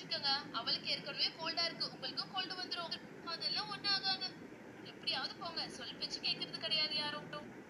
வச்சிருக்கங்க அவளுக்கு ஏற்கனவே கோல்டா இருக்கு உங்களுக்கும் கோல்டு வந்துரும் அதெல்லாம் ஒண்ணும் ஆகாது எப்படியாவது போங்க சொல் பேச்சு கேக்குறது கிடையாது யாரும்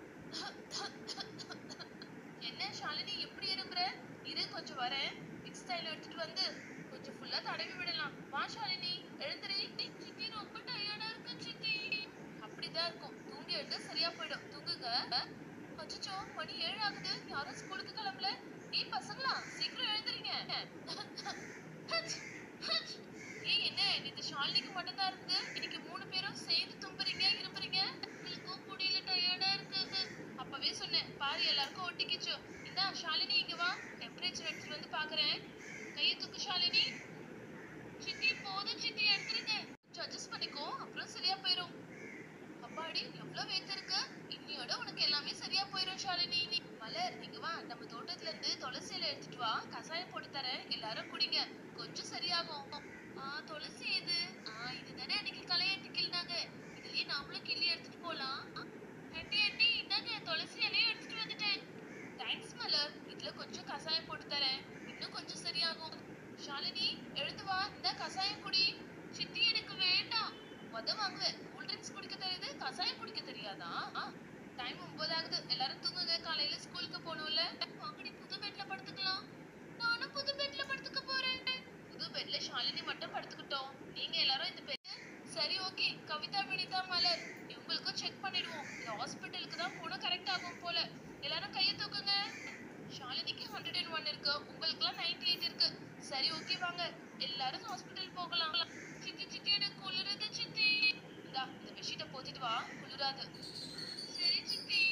என்ன ஷாலினி எப்படி இரும்புற இரு கொஞ்சம் வரேன் விக்ஸ் தைலம் எடுத்துட்டு வந்து கொஞ்சம் ஃபுல்லா தடவி விடலாம் வா ஷாலினி எழுந்துரி சித்தி ரொம்ப டயர்டா இருக்கு சித்தி அப்படிதான் இருக்கும் தூங்கி எழுந்து சரியா போயிடும் தூங்குங்க அச்சச்சோ மணி ஏழு ஆகுது யாரும் ஸ்கூலுக்கு கிளம்பல ஏய் பசங்களா சீக்கிரம் எழுந்துறீங்க ஹச், ஹச். ஏய் என்ன இது ஷாலினிக்கு மட்டும் தான் இருக்குது இன்னைக்கு மூணு பேரும் சேர்ந்து தும்புறீங்க இரும்புறீங்க உங்களுக்கும் முடியல டயர்டா இருக்கு அப்பவே சொன்னேன் பாரு எல்லாருக்கும் ஒட்டிக்கிச்சு இந்தா ஷாலினி இங்க வா டெம்பரேச்சர் எடுத்துட்டு வந்து பாக்குறேன் கையை தூக்கு ஷாலினி சித்தி போதும் சித்தி எடுத்துருங்க கொஞ்சம் அட்ஜஸ்ட் பண்ணிக்கோ அப்புறம் சரியா போயிடும் அப்பாடி எவ்வளவு வேத்து இருக்கு இன்னியோட உனக்கு எல்லாமே சரியா போயிடும் ஷாலினி நீ- மலர் இங்க வா நம்ம தோட்டத்துல இருந்து துளசி இலை எடுத்துட்டு வா கசாயம் போட்டு தரேன் எல்லாரும் குடிங்க கொஞ்சம் சரியாகும் ஆ துளசி இது ஆ இதுதானே அன்னைக்கு களையாட்டு கிள்னாங்க இதுலயே நாமளும் கிள்ளி எடுத்துட்டு போலாம் ஆண்டி ஆண்டி இந்தாங்க துளசி இலையும் எடுத்துட்டு வந்துட்டேன் தேங்க்ஸ் மலர் இதுல கொஞ்சம் கசாயம் போட்டு தரேன் இன்னும் கொஞ்சம் சரியாகும் ஷாலினி எழுந்து வா இந்த கசாயம் குடி சித்தி எனக்கு வேண்டாம் உத வாங்குவேன் கூல் ட்ரிங்க்ஸ் குடிக்க தெரியுது கசாயம் குடிக்க தெரியாதா டைம் ஒன்பது ஆகுது எல்லாரும் தூங்குங்க காலையில ஸ்கூலுக்கு போகணும்ல வாங்கடி புது பெட்ல படுத்துக்கலாம் நானும் புது பெட்ல படுத்துக்க போறேன் புது பெட்ல ஷாலினி மட்டும் படுத்துக்கிட்டோம் நீங்க எல்லாரும் இந்த பெட் சரி ஓகே கவிதா வினிதா மலர் இவங்களுக்கும் செக் பண்ணிடுவோம் இந்த ஹாஸ்பிட்டலுக்கு தான் போனா கரெக்ட் ஆகும் போல எல்லாரும் கையை தூக்குங்க ஷாலினிக்கு ஹண்ட்ரட் அண்ட் ஒன் இருக்கு உங்களுக்குலாம் நைன்டி எயிட் இருக்கு சரி ஓகே வாங்க எல்லாரும் ஹாஸ்பிட்டல் போகலாம் சித்தி சித்தி எனக்கு குளிருது சித்தி இந்தா இந்த பெட்ஷீட்டை போத்திட்டு வா குளிராது சரி சித்தி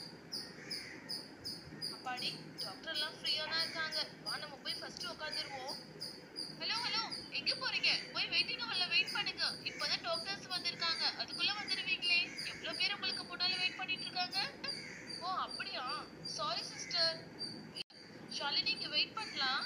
அப்பாடி டாக்டர் எல்லாம் ஃப்ரீயா தான் இருக்காங்க வா நம்ம போய் ஃபர்ஸ்ட் உட்காந்துருவோம் ஹலோ ஹலோ எங்க போறீங்க போய் வெயிட்டிங் ஹால்ல வெயிட் பண்ணுங்க இப்பதான் டாக்டர்ஸ் வந்திருக்காங்க அதுக்குள்ள வந்துருவீங்களே எவ்வளவு பேர் உங்களுக்கு முன்னால வெயிட் பண்ணிட்டு இருக்காங்க ஓ அப்படியா சாரி சிஸ்டர் ஷாலினி இங்க வெயிட் பண்ணலாம்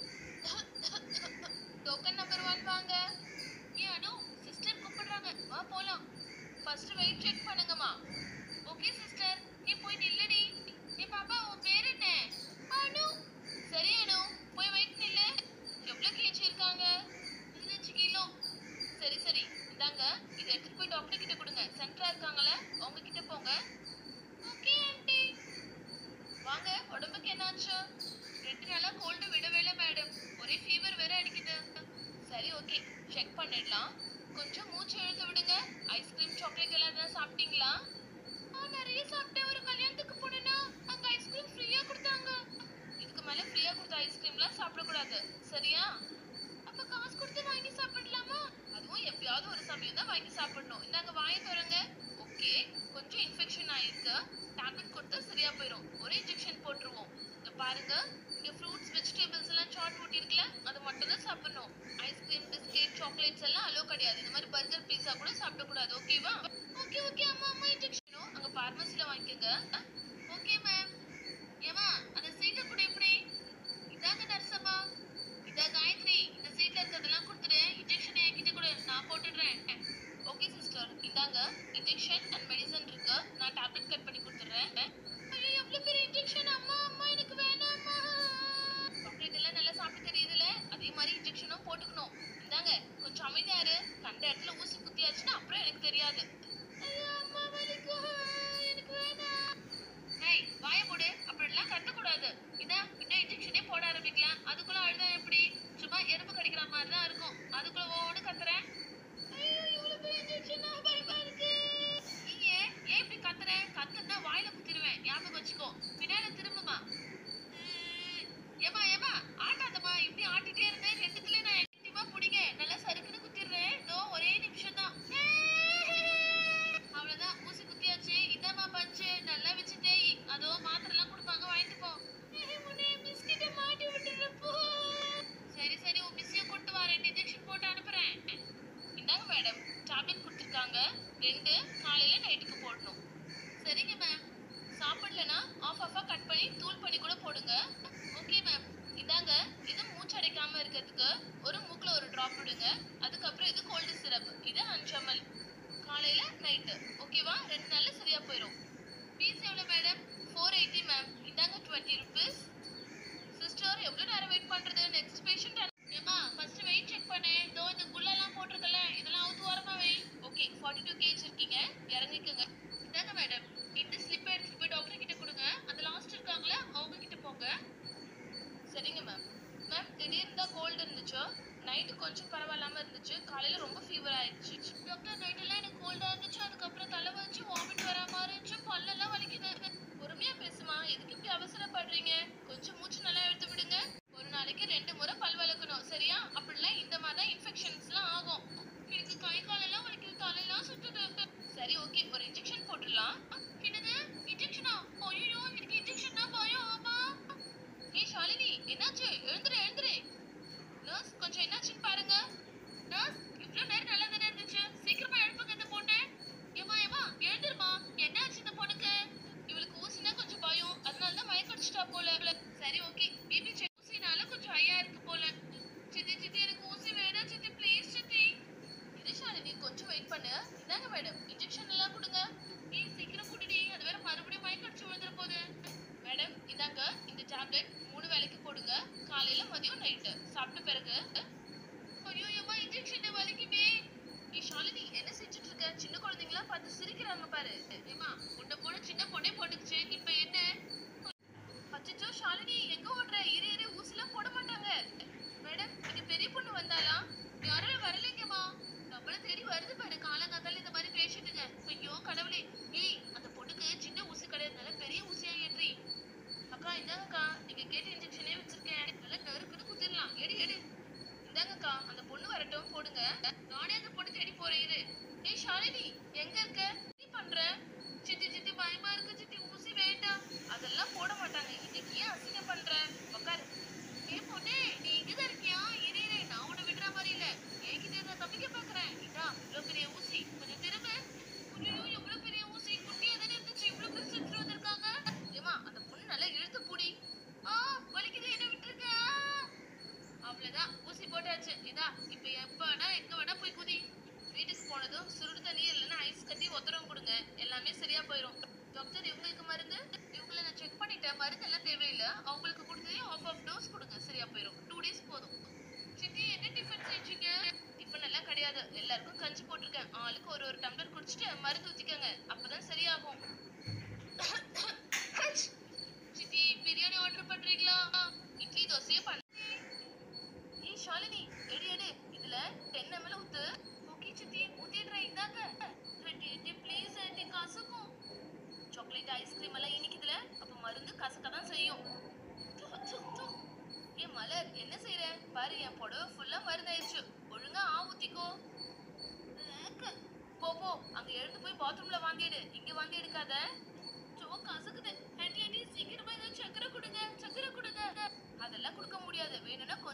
டோக்கன் நம்பர் ஒன் வாங்க ஏ அனு சிஸ்டர் கூப்பிடுறாங்க வா போலாம் ஃபர்ஸ்ட் வெயிட் செக் பண்ணுங்கம்மா ஓகே சிஸ்டர் நீ போய் நில்லுடி ஏ பாப்பா உன் பேர் என்ன அனு சரி அனு போய் வெயிட் நில்லு எவ்வளவு கேஜி இருக்காங்க பதினஞ்சு கிலோ சரி சரி இந்தாங்க இதை எடுத்துட்டு போய் டாக்டர் கிட்ட கொடுங்க சென்டரா இருக்காங்கல்ல அவங்க கிட்ட போங்க ஓகே ஆண்டி வாங்க உடம்புக்கு என்னாச்சு ரெண்டு நாளா கோல்டு விடவே இல்லை மேடம் ஒரே ஃபீவர் வேற அடிக்குது சரி ஓகே செக் பண்ணிடலாம் கொஞ்சம் மூச்சு இழுத்து விடுங்க ஐஸ்கிரீம் சாக்லேட் எல்லாம் எதாவது சாப்பிட்டீங்களா ஆ நிறைய சாப்பிட்டேன் ஒரு கல்யாணத்துக்கு போனேன்னா அங்க ஐஸ்கிரீம் ஃப்ரீயா கொடுத்தாங்க இதுக்கு மேல ஃப்ரீயா கொடுத்த ஐஸ்கிரீம்லாம் சாப்பிடக்கூடாது சரியா அப்ப காசு கொடுத்து வாங்கி சாப்பிடலாமா அதுவும் எப்பயாவது ஒரு சமயம் தான் வாங்கி சாப்பிடணும் இந்தாங்க வாங்கி தரங்க ஓகே கொஞ்சம் இன்ஃபெக்ஷன் ஆயிருக்கு டேப்லெட் கொடுத்தா சரியா போயிடும் ஒரு இன்ஜெக்ஷன் போட்டுருவோம் இங்க பாருங்க இங்க ஃப்ரூட்ஸ் வெஜிடபிள்ஸ் எல்லாம் சாட் ஊட்டி இருக்குல்ல அது மட்டும் தான் சாப்பிடணும் ஐஸ்கிரீம் பிஸ்கெட் சாக்லேட்ஸ் எல்லாம் அலோ கிடையாது இந்த மாதிரி பர்கர் பீஸா கூட சாப்பிடக்கூடாது ஓகேவா ஓகே ஓகே அம்மா அம்மா இன்ஜெக்ஷனும் அங்க பார்மசில வாங்கிக்கோங்க ஓகே மேம் ஏமா அந்த சீட்டை கூட எப்படி இதாங்க நர்சம்மா இதா காயத்ரி இந்த சீட்ல இருக்கிறதெல்லாம் கொடுத்துடு இன்ஜெக்ஷன் என்கிட்ட கூட நான் போட்டுடுறேன் ஓகே சிஸ்டர் இந்தாங்க இன்ஜெக்ஷன் அண்ட் மெடிசன் இருக்கு நான் டேப்லெட் கட் பண்ணி கொடுத்துடுறேன் ஐயோ எவ்வளவு பெரிய இன்ஜெக்ஷன் அம்மா அம்மா எனக்கு வேணாம்மா சாக்லேட் எல்லாம் நல்லா சாப்பிட்டு தெரியுதுல அதே மாதிரி இன்ஜெக்ஷனும் போட்டுக்கணும் இந்தாங்க கொஞ்சம் அமைதியா இரு கண்ட இடத்துல ஊசி குத்தியாச்சுன்னா அப்புறம் எனக்கு தெரியாது ஐயோ அம்மா வலிக்கும் எனக்கு வேணாம் ஏய் வாய மூடு அப்படிலாம் கத்தக்கூடாது இதான் இன்னும் இன்ஜெக்ஷனே போட ஆரம்பிக்கலாம் அதுக்குள்ள அழுதா எப்படி சும்மா எறும்பு கடிக்கிற மாதிரி தான் இருக்கும் அதுக்குள்ள ஓடு கத்துறேன் ஐயோ இவ்வளவு பெரிய இன்ஜெக்ஷனா பயமா இருக்கு நீ ஏன் ஏன் இப்படி கத்துற கத்துனா வாயில குத்திடுவேன் ஞாபகம் வச்சுக்கோ பின்னால திரும்புமா உம், ஏம்மா ஏம்மா ஆட்டாதம்மா இப்படி ஆட்டிட்டே இருந்தேன் ரெண்டுத்துலயே நான் ஆக்டிவா பிடிங்க நல்லா சறுக்குன்னு குத்திடுறேன் இதோ ஒரே நிமிஷம் தான் அவ்வளவுதான் ஊசி குத்தியாச்சு இதாம்மா பஞ்சு நல்லா வச்சு தேய் அதோ மாத்திரைலாம் கொடுப்பாங்க வாங்கிட்டு போ பிஸ்கெட்டை மாட்டி விட்டுறப்போ சரி சரி உன் மிஸ்ஸைய கூட்டு வா ரெண்டு இன்ஜெக்ஷன் போட்டு அனுப்புறேன் இந்தாங்க மேடம் டேப்லெட் கொடுத்துருக்காங்க ரெண்டு காலையில நைட்டுக்கு போடணும் சரிங்க மேம் சாப்பிடலனா ஆஃப் ஆஃபா கட் பண்ணி தூள் பண்ணி கூட போடுங்க ஓகே மேம் இதாங்க இது மூச்சு அடைக்காம இருக்கிறதுக்கு ஒரு மூக்குல ஒரு டிராப் விடுங்க அதுக்கப்புறம் இது கோல்டு சிரப் இது அஞ்சமல் காலையில நைட்டு ஓகேவா ரெண்டு நாள்ல சரியா போயிடும் ஃபீஸ் எவ்வளோ மேடம் ஃபோர் எயிட்டி மேம் இந்தாங்க டுவெண்ட்டி ருபீஸ் சிஸ்டர் எவ்வளோ நேரம் வெயிட் பண்றது நெக்ஸ்ட் பேஷண்ட் ஏமா ஃபர்ஸ்ட் வெயிட் செக் திடீர்னு தான் கோல்டு இருந்துச்சு நைட்டு கொஞ்சம் பரவாயில்லாம இருந்துச்சு காலையில ரொம்ப ஃபீவர் ஆயிடுச்சு டாக்டர் நைட் எல்லாம் எனக்கு கோல்டா இருந்துச்சு அதுக்கப்புறம் தலை வச்சு வாமிட் வர மாதிரி இருந்துச்சு பல்லெல்லாம் வலிக்குது பொறுமையா பேசுமா எதுக்கு இப்படி அவசரப்படுறீங்க கொஞ்சம் மூச்சு நல்லா எடுத்து விடுங்க ஒரு நாளைக்கு ரெண்டு முறை பல் விளக்கணும் சரியா அப்படிலாம் இந்த மாதிரி தான் இன்ஃபெக்ஷன்ஸ்லாம் ஆகும் எனக்கு கை காலெல்லாம் வலிக்குது தலையெல்லாம் சுத்துது சரி ஓகே ஒரு இன்ஜெக்ஷன் போட்டுடலாம் என்னது இன்ஜெக்ஷனா ஐயோ எனக்கு இன்ஜெக்ஷன் தான் பயம் ஆமா ஏய் ஷாலினி என்னாச்சு எழுந்துரு எழுந்துரு நர்ஸ் கொஞ்சம் என்னாச்சுன்னு பாருங்க நர்ஸ் இவ்வளவு நேரம் நல்லா தானே இருந்துச்சு சீக்கிரமா எழுப்புங்க இந்த பொண்ணு ஏமா ஏமா எழுந்துருமா என்னாச்சு இந்த பொண்ணுக்கு இவளுக்கு ஊசினா கொஞ்சம் பயம் அதனால தான் மயக்கடிச்சிட்டா போல சரி ஓகே பிபி செக் ஊசினால கொஞ்சம் ஹையா இருக்கு போல சித்தி சித்தி எனக்கு ஊசி வேணாம் சித்தி ப்ளீஸ் சித்தி இரு ஷாலினி கொஞ்சம் வெயிட் பண்ணு இந்தாங்க மேடம் இன்ஜெக்ஷன் எல்லாம் கொடுங்க ஏய் சீக்கிரம் குடிடி அது வேற மறுபடியும் மயக்கடிச்சு விழுந்துற போகுது மேடம் இதாங்க இந்த டேப்லெட் மூணு வேளைக்கு போடுங்க காலையில மதியம் நைட்டு சாப்பிட்ட பிறகு ஐயோ ஏமா இன்ஜெக்ஷன் வலிக்குமே நீ ஷாலினி என்ன செஞ்சுட்டு இருக்க சின்ன குழந்தைங்களா பார்த்து சிரிக்கிறாங்க பாரு ஏமா உன்னை போன சின்ன பொண்ணே போட்டுக்குச்சு இப்ப என்ன அச்சச்சோ ஷாலினி எங்க ஓடுற இரு இரு ஊசிலாம் போட மாட்டாங்க மேடம் இங்க பெரிய பொண்ணு வந்தாளா யாரும் வரலைங்கம்மா நம்மள தேடி வருது பாரு காலங்காத்தால இந்த மாதிரி பேசிட்டுங்க ஐயோ கடவுளே ஏய் அந்த பொண்ணுக்கு சின்ன ஊசி கிடையாதுனால பெரிய ஊசியா ஏற்றி அக்கா இந்தாங்கக்கா நீங்க கேட்ட இன்ஜெக்ஷனே வச்சிருக்கேன் நல்லா நறுக்குன்னு குத்திடலாம் எடு எடு இந்தாங்கக்கா அந்த பொண்ணு வரட்டும் போடுங்க நானே அந்த பொண்ணு தேடி போறேன் இரு ஏய் ஷாலினி எங்க இருக்க நீ பண்ற சித்தி சித்தி பயமா இருக்கு சித்தி ஊசி வேண்டாம் அதெல்லாம் போட மாட்டாங்க இன்னைக்கு ஏன் அசிங்கம் பண்ற உட்காரு ஏய் பொண்ணே நீ இங்கதான் இருக்கியா இரு இரு நான் உன்னை விடுற மாதிரி இல்ல என்கிட்ட இருந்து தப்பிக்க பாக்குறேன் இதா இவ்வளவு பெரிய ஊசி கொஞ்சம் திரும்ப ஐயோ எவ்வளவு பெரிய ஊசி குட்டியா தானே இருந்துச்சு இவ்வளவு பெருசு எடுத்துட்டு வந்திருக்காங்க ஏமா அந்த பொண்ணு நல்லா இழுத்து புடி ஆ வலிக்குது என்ன விட்டுருங்க அவ்வளவுதான் ஊசி போட்டாச்சு இதா இப்ப எப்ப வேணா எங்க வேணா போய் குதி வீட்டுக்கு போனதும் சுருடு தண்ணி இல்லைன்னா ஐஸ் கட்டி ஒத்தரம் கொடுங்க எல்லாமே சரியா போயிடும் டாக்டர் இவங்களுக்கு மருந்து இவங்கள நான் செக் பண்ணிட்டேன் மருந்து எல்லாம் தேவையில்லை அவங்களுக்கு கொடுத்ததே ஆஃப் ஆஃப் டோஸ் கொடுங்க சரியா போயிடும் டூ டேஸ் போதும் சித்தி என்ன டிஃபன் செஞ்சீங்க டிஃபன் எல்லாம் கிடையாது எல்லாருக்கும் கஞ்சி போட்டிருக்கேன் ஆளுக்கு ஒரு ஒரு டம்ளர் குடிச்சிட்டு மருந்து ஊத்திக்கங்க அப்பதான் சரியாகும் சித்தி பிரியாணி ஆர்டர் பண்றீங்களா இட்லி தோசையே பண்ண ஏய் ஷாலினி எடு எடு இதுல 10 ml ஊத்து ஓகே சித்தி ஊத்திடுறேன் இந்தாங்க ஆண்டி ஆண்டி ப்ளீஸ் ஆண்டி கசக்கும் சாக்லேட் ஐஸ்கிரீம் எல்லாம் இனிக்குதுல அப்ப மருந்து கசக்க தான் செய்யும் து, து, து. ஏய் மலர் என்ன செய்யற பாரு என் புடவை ஃபுல்லா மருந்தாயிருச்சு ஒழுங்கா ஆ ஊத்திக்கோ ஏக்கு. போ போ அங்க எழுந்து போய் பாத்ரூம்ல வாந்திடு இங்க வாந்தி எடுக்காத சோ கசக்குது ஆண்டி ஆண்டி சீக்கிரமா ஏதாவது சக்கரை கொடுங்க சக்கரை கொடுங்க அதெல்லாம் கொடுக்க முடியாது வேணும்னா